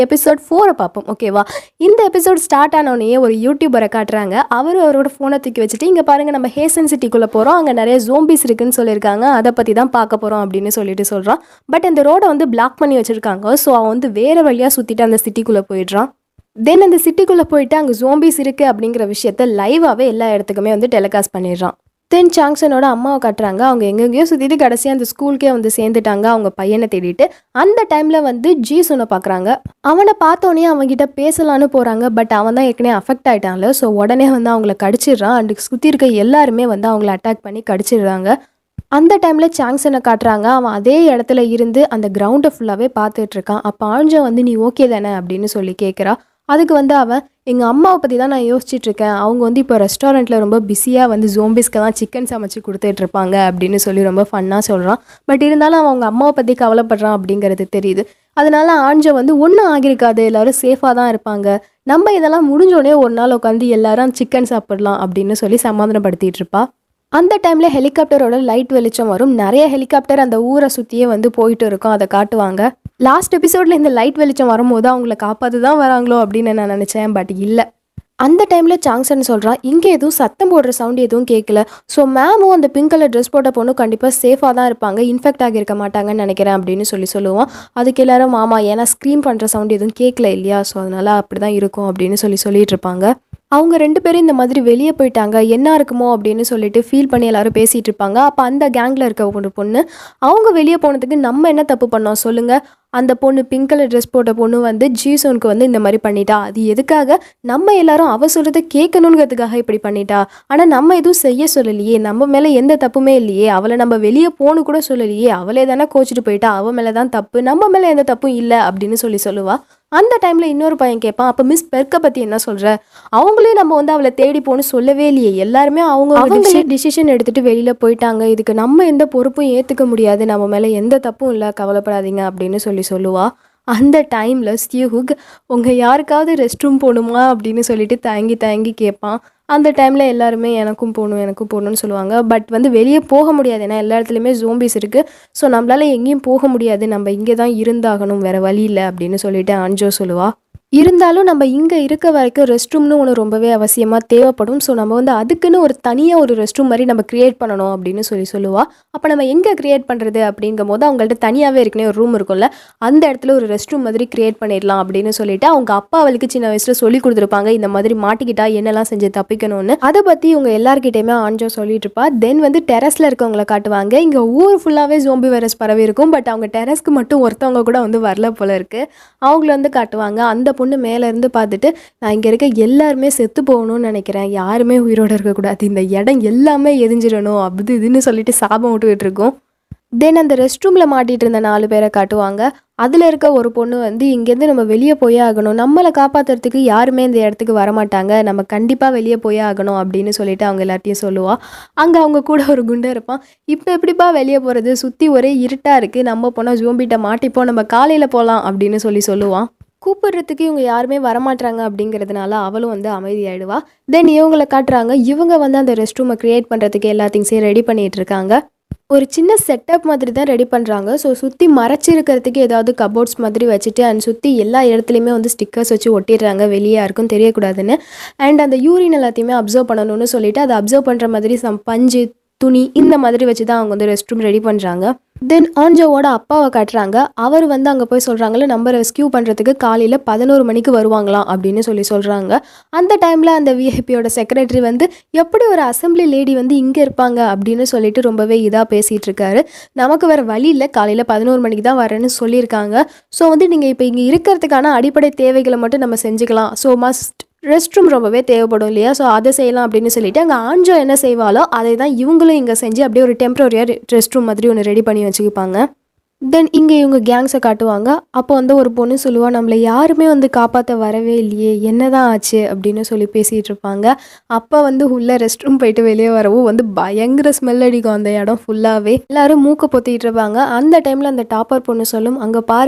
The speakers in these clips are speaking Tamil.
எபிசோட் ஃபோரை பார்ப்போம் ஓகேவா இந்த எபிசோட் ஸ்டார்ட் ஆனோடனே ஒரு யூடியூபரை காட்டுறாங்க அவர் அவரோட ஃபோனை தூக்கி வச்சுட்டு இங்கே பாருங்கள் நம்ம ஹேசன் சிட்டிக்குள்ளே போகிறோம் அங்கே நிறைய ஜோம்பிஸ் இருக்குன்னு சொல்லியிருக்காங்க அதை பற்றி தான் பார்க்க போகிறோம் அப்படின்னு சொல்லிட்டு சொல்கிறான் பட் இந்த ரோடை வந்து பிளாக் பண்ணி வச்சுருக்காங்க ஸோ அவன் வந்து வேறு வழியாக சுற்றிட்டு அந்த சிட்டிக்குள்ளே போயிடுறான் தென் அந்த சிட்டிக்குள்ளே போயிட்டு அங்கே ஜோம்பிஸ் இருக்குது அப்படிங்கிற விஷயத்த லைவாகவே எல்லா இடத்துக்குமே வந்து டெலிகாஸ்ட் பண்ணிடுறான் தென் சாங்சனோட அம்மாவை காட்டுறாங்க அவங்க எங்கெங்கேயோ சுற்றிட்டு கடைசியாக அந்த ஸ்கூலுக்கே வந்து சேர்ந்துட்டாங்க அவங்க பையனை தேடிட்டு அந்த டைமில் வந்து ஜீசுனை பார்க்குறாங்க அவனை பார்த்தோன்னே அவன்கிட்ட பேசலான்னு போகிறாங்க பட் அவன் தான் ஏற்கனவே அஃபெக்ட் ஆகிட்டான்ல ஸோ உடனே வந்து அவங்கள கடிச்சிடுறான் அண்ட் சுற்றி இருக்க எல்லாருமே வந்து அவங்கள அட்டாக் பண்ணி கடிச்சிடுறாங்க அந்த டைமில் சாங்சனை காட்டுறாங்க அவன் அதே இடத்துல இருந்து அந்த கிரவுண்டை ஃபுல்லாகவே பார்த்துட்டு இருக்கான் அப்போ ஆஞ்சம் வந்து நீ ஓகே தானே அப்படின்னு சொல்லி கேட்குறா அதுக்கு வந்து அவன் எங்கள் அம்மாவை பற்றி தான் நான் யோசிச்சுட்டு இருக்கேன் அவங்க வந்து இப்போ ரெஸ்டாரண்ட்டில் ரொம்ப பிஸியாக வந்து ஜோம்பிஸ்க்கு தான் சிக்கன் சமைச்சு கொடுத்துட்டு இருப்பாங்க அப்படின்னு சொல்லி ரொம்ப ஃபன்னாக சொல்கிறான் பட் இருந்தாலும் அவன் அவங்க அம்மாவை பற்றி கவலைப்படுறான் அப்படிங்கிறது தெரியுது அதனால ஆஞ்சம் வந்து ஒன்றும் ஆகியிருக்காது எல்லாரும் சேஃபாக தான் இருப்பாங்க நம்ம இதெல்லாம் முடிஞ்சோடனே ஒரு நாள் உட்காந்து எல்லாரும் சிக்கன் சாப்பிடலாம் அப்படின்னு சொல்லி சமாதானப்படுத்திட்டு இருப்பா அந்த டைமில் ஹெலிகாப்டரோட லைட் வெளிச்சம் வரும் நிறைய ஹெலிகாப்டர் அந்த ஊரை சுற்றியே வந்து போயிட்டு இருக்கும் அதை காட்டுவாங்க லாஸ்ட் எபிசோடில் இந்த லைட் வெளிச்சம் வரும்போது அவங்கள காப்பாற்று தான் வராங்களோ அப்படின்னு நான் நினச்சேன் பட் இல்லை அந்த டைமில் சாங்சன் சொல்கிறான் இங்கே எதுவும் சத்தம் போடுற சவுண்ட் எதுவும் கேட்கல ஸோ மேமும் அந்த பிங்க் கலர் ட்ரெஸ் போட்ட பொண்ணு கண்டிப்பாக சேஃபாக தான் இருப்பாங்க இன்ஃபெக்ட் ஆகியிருக்க மாட்டாங்கன்னு நினைக்கிறேன் அப்படின்னு சொல்லி சொல்லுவான் அதுக்கு எல்லாரும் மாமா ஏன்னா ஸ்க்ரீம் பண்ணுற சவுண்ட் எதுவும் கேட்கல இல்லையா ஸோ அதனால் அப்படி தான் இருக்கும் அப்படின்னு சொல்லி சொல்லிட்டு இருப்பாங்க அவங்க ரெண்டு பேரும் இந்த மாதிரி வெளியே போயிட்டாங்க என்ன இருக்குமோ அப்படின்னு சொல்லிட்டு ஃபீல் பண்ணி எல்லாரும் பேசிகிட்டு இருப்பாங்க அப்போ அந்த கேங்கில் இருக்க ஒரு பொண்ணு அவங்க வெளியே போனதுக்கு நம்ம என்ன தப்பு பண்ணோம் சொல்லுங்கள் அந்த பொண்ணு பிங்க் கலர் ட்ரெஸ் போட்ட பொண்ணு வந்து ஜீசோனுக்கு வந்து இந்த மாதிரி பண்ணிட்டா அது எதுக்காக நம்ம எல்லாரும் அவ சொல்கிறத கேட்கணுங்கிறதுக்காக இப்படி பண்ணிட்டா ஆனால் நம்ம எதுவும் செய்ய சொல்லலையே நம்ம மேலே எந்த தப்புமே இல்லையே அவளை நம்ம வெளியே போகணும் கூட சொல்லலையே அவளே தானே கோச்சிட்டு போயிட்டா அவ மேலே தான் தப்பு நம்ம மேலே எந்த தப்பும் இல்லை அப்படின்னு சொல்லி சொல்லுவா அந்த டைமில் இன்னொரு பையன் கேட்பான் அப்போ மிஸ் பெர்க்கை பற்றி என்ன சொல்கிற அவங்களே நம்ம வந்து அவளை தேடி போகணும் சொல்லவே இல்லையே எல்லாருமே அவங்க அவங்களே டிசிஷன் எடுத்துட்டு வெளியில் போயிட்டாங்க இதுக்கு நம்ம எந்த பொறுப்பும் ஏற்றுக்க முடியாது நம்ம மேலே எந்த தப்பும் இல்லை கவலைப்படாதீங்க அப்படின்னு சொல்லி சொல்லுவா அந்த டைமில் ஸ்டியூஹுக் உங்கள் யாருக்காவது ரெஸ்ட் ரூம் போகணுமா அப்படின்னு சொல்லிட்டு தயங்கி தயங்கி கேட்பான் அந்த டைமில் எல்லாருமே எனக்கும் போகணும் எனக்கும் போகணும்னு சொல்லுவாங்க பட் வந்து வெளியே போக முடியாது ஏன்னா எல்லா இடத்துலையுமே ஜோம்பிஸ் இருக்குது ஸோ நம்மளால எங்கேயும் போக முடியாது நம்ம இங்கே தான் இருந்தாகணும் வேறு வழி இல்லை அப்படின்னு சொல்லிட்டு அஞ்சோ சொல்லுவா இருந்தாலும் நம்ம இங்கே இருக்க வரைக்கும் ரெஸ்ட் ரூம்னு ஒன்று ரொம்பவே அவசியமாக தேவைப்படும் ஸோ நம்ம வந்து அதுக்குன்னு ஒரு தனியாக ஒரு ரெஸ்ட் ரூம் மாதிரி நம்ம க்ரியேட் பண்ணணும் அப்படின்னு சொல்லி சொல்லுவா அப்போ நம்ம எங்கே க்ரியேட் பண்ணுறது அப்படிங்கும் போது அவங்கள்ட்ட தனியாகவே இருக்குனே ஒரு ரூம் இருக்கும்ல அந்த இடத்துல ஒரு ரெஸ்ட் ரூம் மாதிரி க்ரியேட் பண்ணிடலாம் அப்படின்னு சொல்லிட்டு அவங்க அப்பா அவளுக்கு சின்ன வயசில் சொல்லி கொடுத்துருப்பாங்க இந்த மாதிரி மாட்டிக்கிட்டா என்னெல்லாம் செஞ்சு தப்பிக்கணும்னு அதை பற்றி இவங்க எல்லார்கிட்டையுமே ஆஞ்சோ சொல்லிட்டு இருப்பா தென் வந்து டெரஸில் இருக்கவங்கள காட்டுவாங்க இங்கே ஊர் ஃபுல்லாகவே ஜோம்பி வைரஸ் பரவி இருக்கும் பட் அவங்க டெரஸ்க்கு மட்டும் ஒருத்தவங்க கூட வந்து வரல போல இருக்கு அவங்கள வந்து காட்டுவாங்க அந்த பொண்ணு மேலே இருந்து பார்த்துட்டு நான் இங்கே இருக்க எல்லாருமே செத்து போகணும்னு நினைக்கிறேன் யாருமே உயிரோட இருக்கக்கூடாது இந்த இடம் எல்லாமே எரிஞ்சிடணும் அப்படி இதுன்னு சொல்லிட்டு சாபம் விட்டுக்கிட்டு இருக்கோம் தென் அந்த ரெஸ்ட் ரூமில் மாட்டிட்டு இருந்த நாலு பேரை காட்டுவாங்க அதில் இருக்க ஒரு பொண்ணு வந்து இங்கேருந்து நம்ம வெளியே போயே ஆகணும் நம்மளை காப்பாற்றுறதுக்கு யாருமே இந்த இடத்துக்கு வரமாட்டாங்க நம்ம கண்டிப்பாக வெளியே போயே ஆகணும் அப்படின்னு சொல்லிட்டு அவங்க எல்லார்ட்டையும் சொல்லுவா அங்கே அவங்க கூட ஒரு குண்டை இருப்பான் இப்போ எப்படிப்பா வெளியே போகிறது சுற்றி ஒரே இருட்டாக இருக்குது நம்ம போனால் ஜோம்பிட்ட மாட்டிப்போம் நம்ம காலையில் போகலாம் அப்படின்னு சொல்லி சொல்லுவான் கூப்பிடுறதுக்கு இவங்க யாருமே வரமாட்டாங்க அப்படிங்கிறதுனால அவளும் வந்து அமைதியாயிடுவா தென் இவங்களை காட்டுறாங்க இவங்க வந்து அந்த ரெஸ்ட் ரூமை க்ரியேட் பண்ணுறதுக்கு எல்லா திங்ஸையும் ரெடி பண்ணிட்டு இருக்காங்க ஒரு சின்ன செட்டப் மாதிரி தான் ரெடி பண்ணுறாங்க ஸோ சுற்றி மறைச்சிருக்கிறதுக்கு ஏதாவது கபோர்ட்ஸ் மாதிரி வச்சுட்டு அண்ட் சுற்றி எல்லா இடத்துலையுமே வந்து ஸ்டிக்கர்ஸ் வச்சு ஒட்டிடுறாங்க வெளியே யாருக்கும் தெரியக்கூடாதுன்னு அண்ட் அந்த யூரின் எல்லாத்தையுமே அப்சர்வ் பண்ணணும்னு சொல்லிட்டு அதை அப்சர்வ் பண்ணுற மாதிரி சம் பஞ்சு துணி இந்த மாதிரி வச்சு தான் அவங்க வந்து ரெஸ்ட் ரூம் ரெடி பண்ணுறாங்க தென் ஆஞ்சோவோட அப்பாவை காட்டுறாங்க அவர் வந்து அங்கே போய் சொல்கிறாங்களே நம்ம ரெஸ்கியூ பண்ணுறதுக்கு காலையில் பதினோரு மணிக்கு வருவாங்களாம் அப்படின்னு சொல்லி சொல்கிறாங்க அந்த டைமில் அந்த விஐபியோட செக்ரட்டரி வந்து எப்படி ஒரு அசம்பிளி லேடி வந்து இங்கே இருப்பாங்க அப்படின்னு சொல்லிட்டு ரொம்பவே இதாக பேசிகிட்டு இருக்காரு நமக்கு வேறு வழி இல்லை காலையில் பதினோரு மணிக்கு தான் வரேன்னு சொல்லியிருக்காங்க ஸோ வந்து நீங்கள் இப்போ இங்கே இருக்கிறதுக்கான அடிப்படை தேவைகளை மட்டும் நம்ம செஞ்சுக்கலாம் ஸோ மஸ்ட் ரெஸ்ட் ரூம் ரொம்பவே தேவைப்படும் இல்லையா ஸோ அதை செய்யலாம் அப்படின்னு சொல்லிட்டு அங்கே ஆஞ்சோ என்ன செய்வாலோ அதை தான் இவங்களும் இங்கே செஞ்சு அப்படியே ஒரு டெம்பரரியாக ரெஸ்ட் ரூம் மாதிரி ஒன்று ரெடி பண்ணி வச்சுக்கிப்பாங்க தென் இங்கே இவங்க கேங்ஸை காட்டுவாங்க அப்போ வந்து ஒரு பொண்ணு சொல்லுவா நம்மளை யாருமே வந்து காப்பாற்ற வரவே இல்லையே என்னதான் ஆச்சு அப்படின்னு சொல்லி பேசிகிட்டு இருப்பாங்க அப்போ வந்து உள்ள ரெஸ்ட் ரூம் போயிட்டு வெளியே வரவும் வந்து பயங்கர ஸ்மெல் அடிக்கும் அந்த இடம் ஃபுல்லாகவே எல்லாரும் மூக்க பொத்திட்டு இருப்பாங்க அந்த டைமில் அந்த டாப்பர் பொண்ணு சொல்லும் அங்கே பாருங்க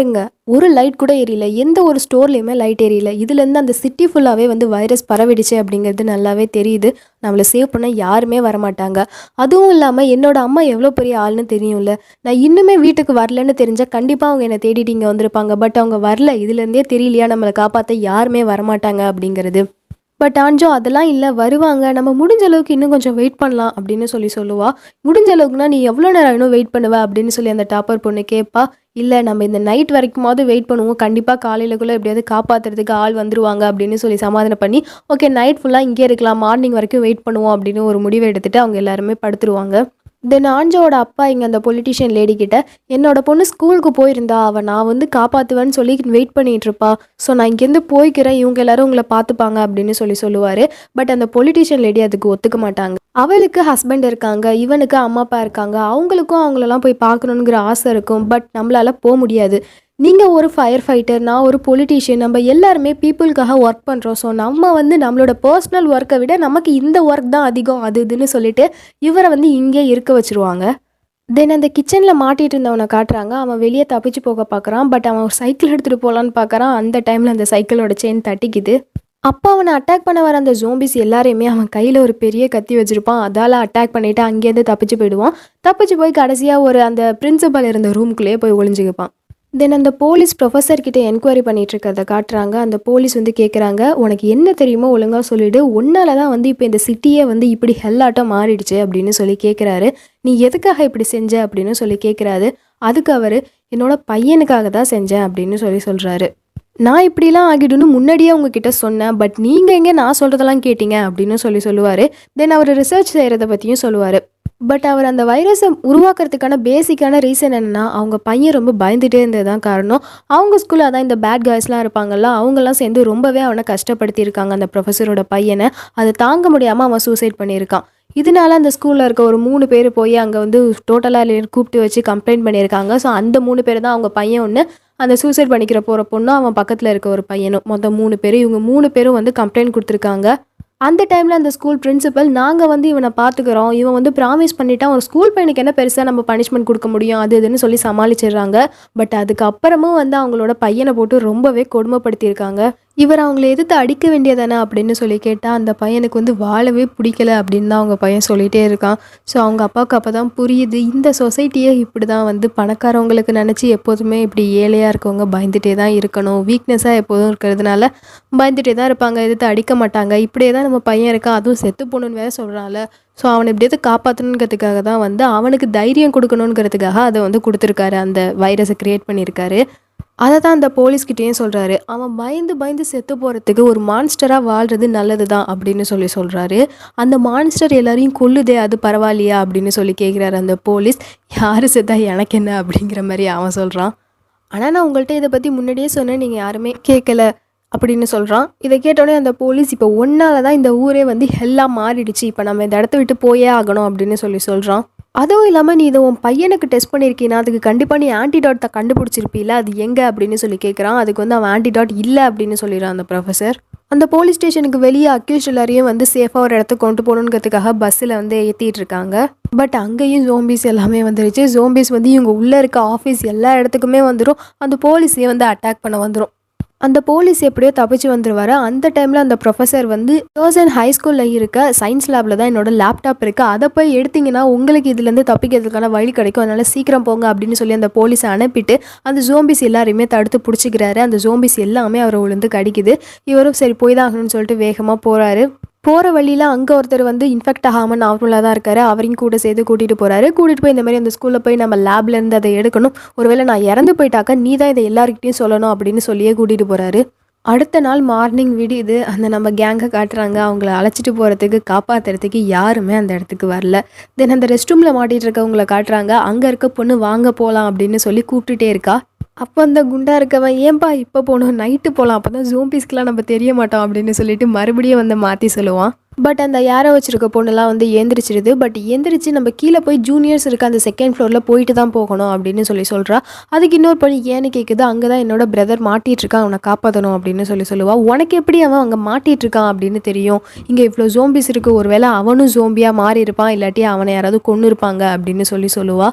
ஒரு லைட் கூட எரியல எந்த ஒரு ஸ்டோர்லேயுமே லைட் எரியல இதுலேருந்து அந்த சிட்டி ஃபுல்லாகவே வந்து வைரஸ் பரவிடுச்சு அப்படிங்கிறது நல்லாவே தெரியுது நம்மளை சேவ் பண்ண யாருமே வரமாட்டாங்க அதுவும் இல்லாமல் என்னோட அம்மா எவ்வளோ பெரிய ஆள்னு தெரியும்ல நான் இன்னுமே வீட்டுக்கு வரலன்னு தெரிஞ்சால் கண்டிப்பாக அவங்க என்னை தேடிட்டு இங்கே வந்திருப்பாங்க பட் அவங்க வரல இதுலேருந்தே தெரியலையா நம்மளை காப்பாற்ற யாருமே வரமாட்டாங்க அப்படிங்கிறது பட் ஆஞ்சோ அதெல்லாம் இல்லை வருவாங்க நம்ம முடிஞ்ச அளவுக்கு இன்னும் கொஞ்சம் வெயிட் பண்ணலாம் அப்படின்னு சொல்லி சொல்லுவா முடிஞ்ச அளவுக்குனா நீ எவ்வளோ நேரம் இன்னும் வெயிட் பண்ணுவ அப்படின்னு சொல்லி அந்த டாப்பர் பொண்ணு கேட்பா இல்லை நம்ம இந்த நைட் வரைக்குமாவது வெயிட் பண்ணுவோம் கண்டிப்பாக காலையிலக்குள்ளே எப்படியாவது காப்பாற்றுறதுக்கு ஆள் வந்துருவாங்க அப்படின்னு சொல்லி சமாதானம் பண்ணி ஓகே நைட் ஃபுல்லாக இங்கே இருக்கலாம் மார்னிங் வரைக்கும் வெயிட் பண்ணுவோம் அப்படின்னு ஒரு முடிவை எடுத்துட்டு அவங்க எல்லாருமே படுத்துருவாங்க தென் ஆஞ்சோட அப்பா இங்கே அந்த பொலிட்டிஷியன் லேடி கிட்ட என்னோட பொண்ணு ஸ்கூலுக்கு போயிருந்தா அவள் நான் வந்து காப்பாற்றுவேன்னு சொல்லி வெயிட் பண்ணிட்டு இருப்பா ஸோ நான் இங்கேருந்து போய்க்கிறேன் இவங்க எல்லாரும் உங்களை பார்த்துப்பாங்க அப்படின்னு சொல்லி சொல்லுவார் பட் அந்த பொலிட்டிஷியன் லேடி அதுக்கு ஒத்துக்க மாட்டாங்க அவளுக்கு ஹஸ்பண்ட் இருக்காங்க இவனுக்கு அம்மா அப்பா இருக்காங்க அவங்களுக்கும் அவங்களெல்லாம் போய் பார்க்கணுங்கிற ஆசை இருக்கும் பட் நம்மளால போக முடியாது நீங்கள் ஒரு ஃபயர் ஃபைட்டர் நான் ஒரு பொலிட்டீஷியன் நம்ம எல்லாருமே பீப்புளுக்காக ஒர்க் பண்ணுறோம் ஸோ நம்ம வந்து நம்மளோட பர்சனல் ஒர்க்கை விட நமக்கு இந்த ஒர்க் தான் அதிகம் அது இதுன்னு சொல்லிட்டு இவரை வந்து இங்கே இருக்க வச்சிருவாங்க தென் அந்த கிச்சனில் மாட்டிட்டு இருந்தவனை காட்டுறாங்க அவன் வெளியே தப்பிச்சு போக பார்க்குறான் பட் அவன் ஒரு சைக்கிள் எடுத்துகிட்டு போகலான்னு பார்க்குறான் அந்த டைமில் அந்த சைக்கிளோட செயின் தட்டிக்குது அப்பா அவனை அட்டாக் பண்ண வர அந்த ஜோம்பிஸ் எல்லாரையுமே அவன் கையில் ஒரு பெரிய கத்தி வச்சிருப்பான் அதால் அட்டாக் பண்ணிட்டு அங்கேருந்து தப்பிச்சு போயிடுவான் தப்பிச்சு போய் கடைசியாக ஒரு அந்த பிரின்சிபல் இருந்த ரூம்குள்ளேயே போய் ஒளிஞ்சுக்குப்பான் தென் அந்த போலீஸ் ப்ரொஃபஸர் கிட்ட என்கொயரி பண்ணிட்டு இருக்கிறத காட்டுறாங்க அந்த போலீஸ் வந்து கேட்குறாங்க உனக்கு என்ன தெரியுமோ ஒழுங்காக சொல்லிடு உன்னால தான் வந்து இப்போ இந்த சிட்டியே வந்து இப்படி ஹெல்லாட்டம் மாறிடுச்சு அப்படின்னு சொல்லி கேட்குறாரு நீ எதுக்காக இப்படி செஞ்ச அப்படின்னு சொல்லி கேட்குறாரு அதுக்கு அவர் என்னோட பையனுக்காக தான் செஞ்சேன் அப்படின்னு சொல்லி சொல்கிறாரு நான் இப்படிலாம் ஆகிடும்னு முன்னாடியே உங்ககிட்ட சொன்னேன் பட் நீங்கள் எங்கே நான் சொல்கிறதெல்லாம் கேட்டீங்க அப்படின்னு சொல்லி சொல்லுவார் தென் அவர் ரிசர்ச் செய்கிறத பற்றியும் சொல்லுவார் பட் அவர் அந்த வைரஸை உருவாக்குறதுக்கான பேசிக்கான ரீசன் என்னன்னா அவங்க பையன் ரொம்ப பயந்துட்டே இருந்தது தான் காரணம் அவங்க ஸ்கூலில் அதான் இந்த பேட் காய்ஸ்லாம் இருப்பாங்கல்ல அவங்கெல்லாம் சேர்ந்து ரொம்பவே அவனை கஷ்டப்படுத்தியிருக்காங்க அந்த ப்ரொஃபஸரோட பையனை அதை தாங்க முடியாமல் அவன் சூசைட் பண்ணியிருக்கான் இதனால அந்த ஸ்கூலில் இருக்க ஒரு மூணு பேர் போய் அங்கே வந்து டோட்டலாக கூப்பிட்டு வச்சு கம்ப்ளைண்ட் பண்ணியிருக்காங்க ஸோ அந்த மூணு பேர் தான் அவங்க பையன் ஒன்று அந்த சூசைட் பண்ணிக்கிற போகிற பொண்ணும் அவன் பக்கத்தில் இருக்க ஒரு பையனும் மொத்தம் மூணு பேர் இவங்க மூணு பேரும் வந்து கம்ப்ளைண்ட் கொடுத்துருக்காங்க அந்த டைமில் அந்த ஸ்கூல் பிரின்சிபல் நாங்கள் வந்து இவனை பார்த்துக்குறோம் இவன் வந்து ப்ராமிஸ் பண்ணிட்டான் ஒரு ஸ்கூல் பையனுக்கு என்ன பெருசாக நம்ம பனிஷ்மெண்ட் கொடுக்க முடியும் அது இதுன்னு சொல்லி சமாளிச்சிடுறாங்க பட் அதுக்கப்புறமும் வந்து அவங்களோட பையனை போட்டு ரொம்பவே கொடுமைப்படுத்தியிருக்காங்க இவர் அவங்கள எதிர்த்து அடிக்க வேண்டியதானே அப்படின்னு சொல்லி கேட்டால் அந்த பையனுக்கு வந்து வாழவே பிடிக்கல அப்படின்னு தான் அவங்க பையன் சொல்லிகிட்டே இருக்கான் ஸோ அவங்க அப்பாவுக்கு அப்போ தான் புரியுது இந்த சொசைட்டியே இப்படி தான் வந்து பணக்காரவங்களுக்கு நினச்சி எப்போதுமே இப்படி ஏழையாக இருக்கவங்க பயந்துட்டே தான் இருக்கணும் வீக்னஸாக எப்போதும் இருக்கிறதுனால பயந்துட்டே தான் இருப்பாங்க எதிர்த்து அடிக்க மாட்டாங்க இப்படியே தான் நம்ம பையன் இருக்கான் அதுவும் செத்து போகணுன்னு வேற சொல்கிறான்ல ஸோ அவனை எப்படியாவது காப்பாற்றணுங்கிறதுக்காக தான் வந்து அவனுக்கு தைரியம் கொடுக்கணுங்கிறதுக்காக அதை வந்து கொடுத்துருக்காரு அந்த வைரஸை க்ரியேட் பண்ணியிருக்காரு அதை தான் அந்த போலீஸ்கிட்டேயும் சொல்கிறாரு அவன் பயந்து பயந்து செத்து போகிறதுக்கு ஒரு மான்ஸ்டராக வாழ்கிறது நல்லது தான் அப்படின்னு சொல்லி சொல்கிறாரு அந்த மான்ஸ்டர் எல்லாரையும் கொல்லுதே அது பரவாயில்லையா அப்படின்னு சொல்லி கேட்குறாரு அந்த போலீஸ் யார் செத்தா எனக்கு என்ன அப்படிங்கிற மாதிரி அவன் சொல்கிறான் ஆனால் நான் உங்கள்கிட்ட இதை பற்றி முன்னாடியே சொன்னேன் நீங்கள் யாருமே கேட்கல அப்படின்னு சொல்கிறான் இதை கேட்டோடனே அந்த போலீஸ் இப்போ ஒன்னால தான் இந்த ஊரே வந்து ஹெல்லாக மாறிடுச்சு இப்போ நம்ம இந்த இடத்த விட்டு போயே ஆகணும் அப்படின்னு சொல்லி சொல்கிறான் அதுவும் இல்லாமல் நீ இதை உன் பையனுக்கு டெஸ்ட் பண்ணியிருக்கீனா அதுக்கு கண்டிப்பாக நீ ஆன்டிடாட்டை கண்டுபிடிச்சிருப்பீல அது எங்கே அப்படின்னு சொல்லி கேட்குறான் அதுக்கு வந்து அவன் ஆன்டிடாட் இல்லை அப்படின்னு சொல்லிடுறான் அந்த ப்ரொஃபஸர் அந்த போலீஸ் ஸ்டேஷனுக்கு வெளியே அக்யூஸ்ட் எல்லாரையும் வந்து சேஃபாக ஒரு இடத்துக்கு கொண்டு போகணுங்கிறதுக்காக பஸ்ஸில் வந்து ஏற்றிட்டு இருக்காங்க பட் அங்கேயும் ஜோம்பிஸ் எல்லாமே வந்துருச்சு ஜோம்பிஸ் வந்து இவங்க உள்ளே இருக்க ஆஃபீஸ் எல்லா இடத்துக்குமே வந்துடும் அந்த போலீஸையே வந்து அட்டாக் பண்ண வந்துடும் அந்த போலீஸ் எப்படியோ தப்பிச்சு வந்துருவாரு அந்த டைமில் அந்த ப்ரொஃபஸர் வந்து பர்சன் ஹை ஸ்கூலில் இருக்க சயின்ஸ் லேபில் தான் என்னோட லேப்டாப் இருக்குது அதை போய் எடுத்தீங்கன்னா உங்களுக்கு இதுலேருந்து தப்பிக்கிறதுக்கான வழி கிடைக்கும் அதனால் சீக்கிரம் போங்க அப்படின்னு சொல்லி அந்த போலீஸை அனுப்பிட்டு அந்த ஜோம்பிஸ் எல்லாரையுமே தடுத்து பிடிச்சிக்கிறாரு அந்த ஜோம்பிஸ் எல்லாமே அவரை விழுந்து கடிக்குது இவரும் சரி போய் தான் ஆகணும்னு சொல்லிட்டு வேகமாக போகிறாரு போகிற வழியில் அங்கே ஒருத்தர் வந்து இன்ஃபெக்ட் ஆகாமல் நார்மலாக தான் இருக்காரு அவரையும் கூட சேர்த்து கூட்டிகிட்டு போகிறாரு கூட்டிகிட்டு போய் இந்த மாதிரி அந்த ஸ்கூலில் போய் நம்ம லேப்ல இருந்து அதை எடுக்கணும் ஒருவேளை நான் இறந்து போயிட்டாக்க நீ தான் இதை எல்லாருக்கிட்டையும் சொல்லணும் அப்படின்னு சொல்லியே கூட்டிகிட்டு போகிறாரு அடுத்த நாள் மார்னிங் விடியுது அந்த நம்ம கேங்கை காட்டுறாங்க அவங்கள அழைச்சிட்டு போகிறதுக்கு காப்பாற்றுறதுக்கு யாருமே அந்த இடத்துக்கு வரல தென் அந்த ரெஸ்ட் ரூமில் மாட்டிகிட்டு இருக்கவங்கள காட்டுறாங்க அங்கே இருக்க பொண்ணு வாங்க போகலாம் அப்படின்னு சொல்லி கூப்பிட்டுட்டே இருக்கா அப்போ அந்த குண்டா இருக்கவன் ஏன்பா இப்போ போகணும் நைட்டு போகலாம் அப்போ தான் ஜோம்பிஸ்க்கெலாம் நம்ம தெரிய மாட்டோம் அப்படின்னு சொல்லிட்டு மறுபடியும் வந்து மாற்றி சொல்லுவான் பட் அந்த யாரை வச்சிருக்க பொண்ணுலாம் வந்து ஏந்திரிச்சிருது பட் எந்திரிச்சு நம்ம கீழே போய் ஜூனியர்ஸ் இருக்க அந்த செகண்ட் ஃப்ளோரில் போயிட்டு தான் போகணும் அப்படின்னு சொல்லி சொல்கிறா அதுக்கு இன்னொரு பொண்ணு ஏன்னு கேட்குது அங்கே தான் என்னோட பிரதர் மாட்டிட்டு இருக்கான் அவனை காப்பாற்றணும் அப்படின்னு சொல்லி சொல்லுவா உனக்கு எப்படி அவன் அங்கே மாட்டிட்டு இருக்கான் அப்படின்னு தெரியும் இங்கே இவ்வளோ ஜோம்பிஸ் இருக்குது ஒருவேளை அவனும் ஜோம்பியாக மாறி இருப்பான் இல்லாட்டி அவனை யாராவது கொன்று இருப்பாங்க அப்படின்னு சொல்லி சொல்லுவா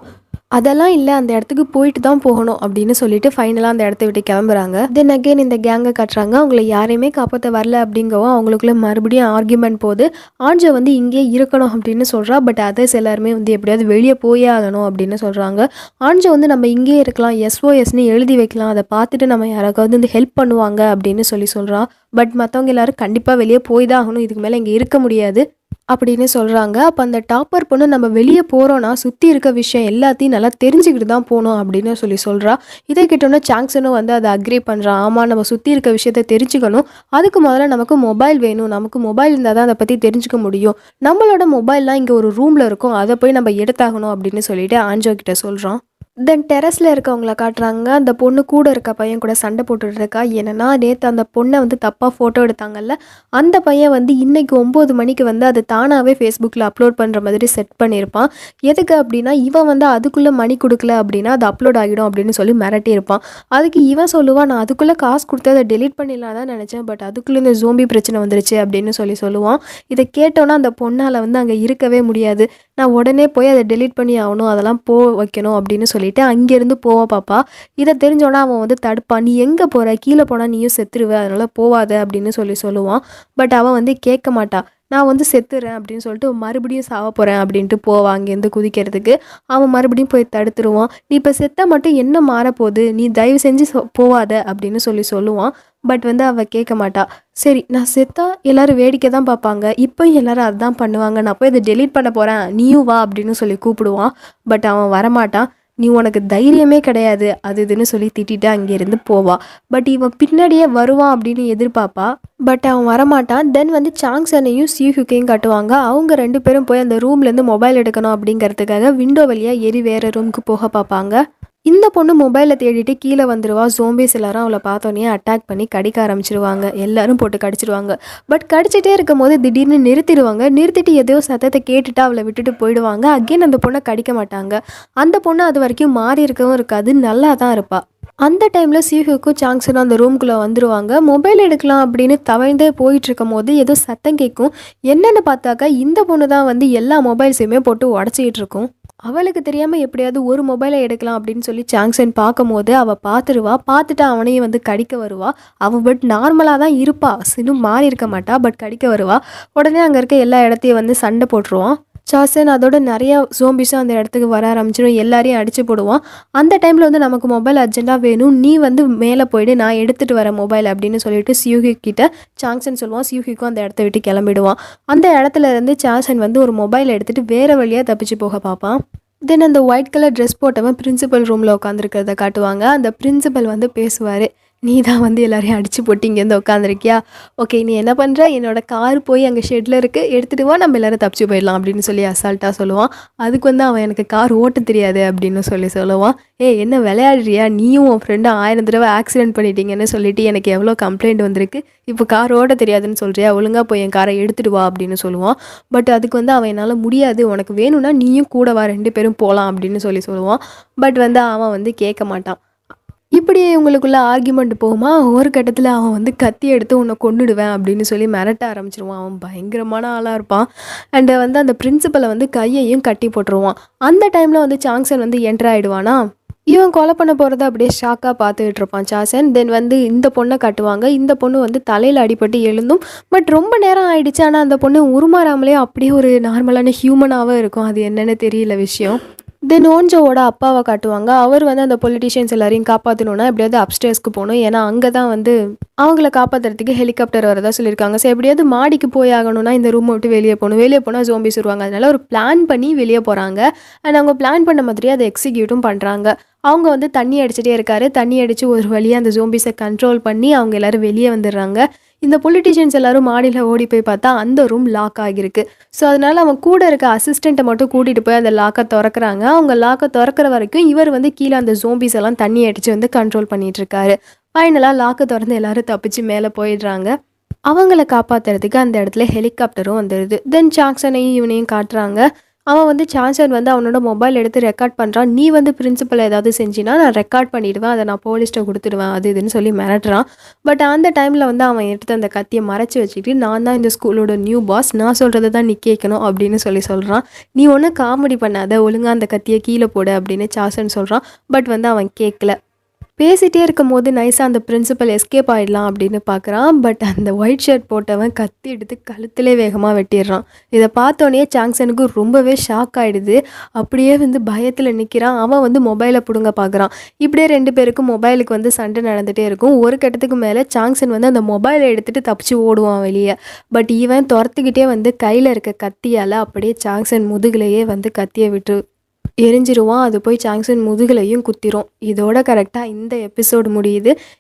அதெல்லாம் இல்லை அந்த இடத்துக்கு போயிட்டு தான் போகணும் அப்படின்னு சொல்லிட்டு ஃபைனலாக அந்த இடத்த விட்டு கிளம்புறாங்க தென் அகைன் இந்த கேங்கை கட்டுறாங்க அவங்கள யாரையுமே காப்பாற்ற வரல அப்படிங்கவும் அவங்களுக்குள்ள மறுபடியும் ஆர்கியூமெண்ட் போகுது ஆஞ்சோ வந்து இங்கே இருக்கணும் அப்படின்னு சொல்கிறா பட் அதர்ஸ் எல்லாருமே வந்து எப்படியாவது வெளியே போயே ஆகணும் அப்படின்னு சொல்கிறாங்க ஆஞ்சோ வந்து நம்ம இங்கேயே இருக்கலாம் எஸ்ஓஎஸ்னு எழுதி வைக்கலாம் அதை பார்த்துட்டு நம்ம யாராவது வந்து ஹெல்ப் பண்ணுவாங்க அப்படின்னு சொல்லி சொல்கிறா பட் மற்றவங்க எல்லாரும் கண்டிப்பாக வெளியே போய் தான் ஆகணும் இதுக்கு மேலே இங்கே இருக்க முடியாது அப்படின்னு சொல்கிறாங்க அப்போ அந்த டாப்பர் பொண்ணு நம்ம வெளியே போகிறோன்னா சுற்றி இருக்க விஷயம் எல்லாத்தையும் நல்லா தெரிஞ்சுக்கிட்டு தான் போகணும் அப்படின்னு சொல்லி சொல்கிறா இதை கேட்டோன்னே சாங்ஸனும் வந்து அதை அக்ரி பண்ணுறான் ஆமாம் நம்ம சுற்றி இருக்க விஷயத்த தெரிஞ்சுக்கணும் அதுக்கு முதல்ல நமக்கு மொபைல் வேணும் நமக்கு மொபைல் இருந்தால் தான் அதை பற்றி தெரிஞ்சுக்க முடியும் நம்மளோட மொபைல்லாம் இங்கே ஒரு ரூமில் இருக்கும் அதை போய் நம்ம எடுத்தாகணும் அப்படின்னு சொல்லிட்டு ஆஞ்சோ கிட்ட சொல்கிறான் தென் டெரஸில் இருக்கவங்கள காட்டுறாங்க அந்த பொண்ணு கூட இருக்க பையன் கூட சண்டை போட்டுட்டு இருக்கா என்னன்னா நேற்று அந்த பொண்ணை வந்து தப்பாக ஃபோட்டோ எடுத்தாங்கல்ல அந்த பையன் வந்து இன்னைக்கு ஒம்பது மணிக்கு வந்து அது தானாகவே ஃபேஸ்புக்கில் அப்லோட் பண்ணுற மாதிரி செட் பண்ணியிருப்பான் எதுக்கு அப்படின்னா இவன் வந்து அதுக்குள்ளே மணி கொடுக்கல அப்படின்னா அது அப்லோட் ஆகிடும் அப்படின்னு சொல்லி மிரட்டியிருப்பான் அதுக்கு இவன் சொல்லுவான் நான் அதுக்குள்ளே காசு கொடுத்து அதை டெலீட் பண்ணிடலாம் தான் நினச்சேன் பட் அதுக்குள்ளே இந்த ஜோம்பி பிரச்சனை வந்துருச்சு அப்படின்னு சொல்லி சொல்லுவான் இதை கேட்டோன்னா அந்த பொண்ணால் வந்து அங்கே இருக்கவே முடியாது நான் உடனே போய் அதை டெலீட் பண்ணி ஆகணும் அதெல்லாம் போ வைக்கணும் அப்படின்னு சொல்லிட்டு அங்கேருந்து போவா பாப்பா இதை தெரிஞ்சோன்னா அவன் வந்து தடுப்பான் நீ எங்கே போகிற கீழே போனால் நீயும் செத்துருவ அதனால போவாத அப்படின்னு சொல்லி சொல்லுவான் பட் அவன் வந்து கேட்க மாட்டா நான் வந்து செத்துறேன் அப்படின்னு சொல்லிட்டு மறுபடியும் சாவ போகிறேன் அப்படின்ட்டு போவான் அங்கேருந்து குதிக்கிறதுக்கு அவன் மறுபடியும் போய் தடுத்துருவான் நீ இப்போ செத்தா மட்டும் என்ன மாறப்போகுது நீ தயவு செஞ்சு சொ- போவாத அப்படின்னு சொல்லி சொல்லுவான் பட் வந்து அவள் கேட்க மாட்டா சரி நான் செத்தா எல்லாரும் வேடிக்கை தான் பார்ப்பாங்க இப்போ எல்லாரும் அதுதான் பண்ணுவாங்க நான் போய் இதை டெலீட் பண்ண போகிறேன் நீயும் வா அப்படின்னு சொல்லி கூப்பிடுவான் பட் அவன் வரமாட்டான் நீ உனக்கு தைரியமே கிடையாது அது இதுன்னு சொல்லி திட்டிட்டு அங்கேருந்து போவா பட் இவன் பின்னாடியே வருவான் அப்படின்னு எதிர்பார்ப்பா பட் அவன் வரமாட்டான் தென் வந்து சாங்ஸனையும் சியூஹுக்கையும் காட்டுவாங்க அவங்க ரெண்டு பேரும் போய் அந்த ரூம்லேருந்து மொபைல் எடுக்கணும் அப்படிங்கிறதுக்காக விண்டோ வழியாக ஏறி வேறு ரூமுக்கு போக பார்ப்பாங்க இந்த பொண்ணு மொபைலை தேடிட்டு கீழே வந்துருவா ஜோம்பிஸ் எல்லாரும் அவளை பார்த்தோன்னே அட்டாக் பண்ணி கடிக்க ஆரம்பிச்சிருவாங்க எல்லாரும் போட்டு கடிச்சிருவாங்க பட் கடிச்சிட்டே இருக்கும் போது திடீர்னு நிறுத்திடுவாங்க நிறுத்திட்டு எதையோ சத்தத்தை கேட்டுட்டு அவளை விட்டுட்டு போயிடுவாங்க அகைன் அந்த பொண்ணை கடிக்க மாட்டாங்க அந்த பொண்ணு அது வரைக்கும் மாறி இருக்கவும் இருக்காது நல்லா தான் இருப்பா அந்த டைமில் சிஹுக்கும் சாங்ஸனும் அந்த ரூம்குள்ளே வந்துருவாங்க மொபைல் எடுக்கலாம் அப்படின்னு தவழ்ந்தே போயிட்டு இருக்கும் போது ஏதோ சத்தம் கேட்கும் என்னன்னு பார்த்தாக்கா இந்த பொண்ணு தான் வந்து எல்லா மொபைல்ஸையுமே போட்டு உடச்சிக்கிட்டு இருக்கும் அவளுக்கு தெரியாமல் எப்படியாவது ஒரு மொபைலை எடுக்கலாம் அப்படின்னு சொல்லி சாங்ஸன் பார்க்கும்போது அவள் பார்த்துருவா பார்த்துட்டு அவனையும் வந்து கடிக்க வருவா அவள் பட் நார்மலாக தான் இருப்பா இன்னும் மாறி இருக்க மாட்டா பட் கடிக்க வருவா உடனே அங்கே இருக்க எல்லா இடத்தையும் வந்து சண்டை போட்டுருவான் சாசன் அதோட நிறைய சோம்பிஸும் அந்த இடத்துக்கு வர ஆரம்பிச்சிடும் எல்லாரையும் அடிச்சு போடுவான் அந்த டைமில் வந்து நமக்கு மொபைல் அர்ஜென்ட்டாக வேணும் நீ வந்து மேலே போயிடு நான் எடுத்துகிட்டு வரேன் மொபைல் அப்படின்னு சொல்லிட்டு சியூஹி கிட்ட சாங்சன் சொல்லுவான் சியூஹிக்கும் அந்த இடத்த விட்டு கிளம்பிடுவான் அந்த இடத்துல இருந்து சாசன் வந்து ஒரு மொபைல் எடுத்துகிட்டு வேறு வழியாக தப்பிச்சு போக பார்ப்பான் தென் அந்த ஒயிட் கலர் ட்ரெஸ் போட்டவன் பிரின்சிபல் ரூமில் உட்காந்துருக்கிறத காட்டுவாங்க அந்த பிரின்சிபல் வந்து பேசுவார் நீ தான் வந்து எல்லாரையும் அடிச்சு போட்டு இங்கேருந்து உட்காந்துருக்கியா ஓகே நீ என்ன பண்ணுற என்னோட கார் போய் அங்கே ஷெட்டில் இருக்குது எடுத்துகிட்டு வா நம்ம எல்லாரும் தப்பிச்சு போயிடலாம் அப்படின்னு சொல்லி அசால்ட்டாக சொல்லுவான் அதுக்கு வந்து அவன் எனக்கு கார் ஓட்ட தெரியாது அப்படின்னு சொல்லி சொல்லுவான் ஏய் என்ன விளையாடுறியா நீயும் உன் ஃப்ரெண்டும் ஆயிரம் தடவை ஆக்சிடென்ட் பண்ணிட்டீங்கன்னு சொல்லிட்டு எனக்கு எவ்வளோ கம்ப்ளைண்ட் வந்திருக்கு இப்போ கார் ஓட்ட தெரியாதுன்னு சொல்கிறியா ஒழுங்காக போய் என் காரை எடுத்துட்டு வா அப்படின்னு சொல்லுவான் பட் அதுக்கு வந்து அவன் என்னால் முடியாது உனக்கு வேணும்னா நீயும் கூட வா ரெண்டு பேரும் போகலாம் அப்படின்னு சொல்லி சொல்லுவான் பட் வந்து அவன் வந்து கேட்க மாட்டான் இப்படியே இவங்களுக்குள்ள ஆர்கியூமெண்ட் போகுமா ஒரு கட்டத்தில் அவன் வந்து கத்தி எடுத்து உன்னை கொன்னுடுவேன் அப்படின்னு சொல்லி மிரட்ட ஆரம்பிச்சிருவான் அவன் பயங்கரமான ஆளாக இருப்பான் அண்டு வந்து அந்த பிரின்சிபலை வந்து கையையும் கட்டி போட்டுருவான் அந்த டைமில் வந்து சாங்சன் வந்து என்டர் ஆகிடுவானா இவன் கொலை பண்ண போகிறத அப்படியே ஷாக்காக பார்த்துக்கிட்டு இருப்பான் சாசன் தென் வந்து இந்த பொண்ணை காட்டுவாங்க இந்த பொண்ணு வந்து தலையில் அடிபட்டு எழுந்தும் பட் ரொம்ப நேரம் ஆயிடுச்சு ஆனால் அந்த பொண்ணு உருமாறாமலே அப்படியே ஒரு நார்மலான ஹியூமனாகவே இருக்கும் அது என்னன்னு தெரியல விஷயம் தென் ஓஞ்சோவோட அப்பாவை காட்டுவாங்க அவர் வந்து அந்த பொலிட்டிஷியன்ஸ் எல்லாரையும் காப்பாற்றணுன்னா எப்படியாவது அப்ஸ்டேர்ஸ்க்கு போகணும் ஏன்னா அங்கே தான் வந்து அவங்கள காப்பாற்றுறதுக்கு ஹெலிகாப்டர் வரதா சொல்லியிருக்காங்க ஸோ எப்படியாவது மாடிக்கு போய் ஆகணும்னா இந்த ரூமை விட்டு வெளியே போகணும் வெளியே போனால் ஜோம்பிஸ் வருவாங்க அதனால ஒரு பிளான் பண்ணி வெளியே போகிறாங்க அண்ட் அவங்க பிளான் பண்ண மாதிரியே அதை எக்ஸிக்யூட்டும் பண்ணுறாங்க அவங்க வந்து தண்ணி அடிச்சிட்டே இருக்காரு தண்ணி அடித்து ஒரு வழியாக அந்த ஜோம்பிஸை கண்ட்ரோல் பண்ணி அவங்க எல்லாரும் வெளியே வந்துடுறாங்க இந்த பொலிட்டிஷியன்ஸ் எல்லாரும் மாடியில் ஓடி போய் பார்த்தா அந்த ரூம் லாக் ஆகியிருக்கு ஸோ அதனால அவன் கூட இருக்க அசிஸ்டண்ட்டை மட்டும் கூட்டிகிட்டு போய் அந்த லாக்கை திறக்கறாங்க அவங்க லாக்கை திறக்கிற வரைக்கும் இவர் வந்து கீழே அந்த ஜோம்பிஸ் எல்லாம் தண்ணி அடித்து வந்து கண்ட்ரோல் பண்ணிட்டு இருக்காரு ஃபைனலாக லாக்கை திறந்து எல்லாரும் தப்பிச்சு மேலே போயிடுறாங்க அவங்கள காப்பாற்றுறதுக்கு அந்த இடத்துல ஹெலிகாப்டரும் வந்துடுது தென் சாக்சனையும் இவனையும் காட்டுறாங்க அவன் வந்து சான்சன் வந்து அவனோட மொபைல் எடுத்து ரெக்கார்ட் பண்ணுறான் நீ வந்து பிரின்சிபல் ஏதாவது செஞ்சினா நான் ரெக்கார்ட் பண்ணிடுவேன் அதை நான் போலீஸ்ட்ட கொடுத்துடுவேன் அது இதுன்னு சொல்லி மிரட்டுறான் பட் அந்த டைமில் வந்து அவன் எடுத்து அந்த கத்தியை மறைச்சி வச்சுக்கிட்டு நான் தான் இந்த ஸ்கூலோட நியூ பாஸ் நான் சொல்கிறத தான் நீ கேட்கணும் அப்படின்னு சொல்லி சொல்கிறான் நீ ஒன்றும் காமெடி பண்ணாத ஒழுங்கா அந்த கத்தியை கீழே போடு அப்படின்னு சாசன் சொல்கிறான் பட் வந்து அவன் கேட்கல பேசிகிட்டே இருக்கும்போது நைஸாக அந்த பிரின்சிபல் எஸ்கேப் ஆகிடலாம் அப்படின்னு பார்க்குறான் பட் அந்த ஒயிட் ஷர்ட் போட்டவன் கத்தி எடுத்து கழுத்திலே வேகமாக வெட்டிடுறான் இதை பார்த்தோன்னே சாங்சனுக்கு ரொம்பவே ஷாக் ஆகிடுது அப்படியே வந்து பயத்தில் நிற்கிறான் அவன் வந்து மொபைலை பிடுங்க பார்க்குறான் இப்படியே ரெண்டு பேருக்கும் மொபைலுக்கு வந்து சண்டை நடந்துகிட்டே இருக்கும் ஒரு கட்டத்துக்கு மேலே சாங்சன் வந்து அந்த மொபைலை எடுத்துகிட்டு தப்பிச்சு ஓடுவான் வெளியே பட் இவன் துரத்துக்கிட்டே வந்து கையில் இருக்க கத்தியால் அப்படியே சாங்சன் முதுகுலையே வந்து கத்தியை விட்டு எரிஞ்சிருவான் அது போய் சாங்சன் முதுகுலையும் குத்திரும் இதோட கரெக்டாக இந்த எபிசோடு முடியுது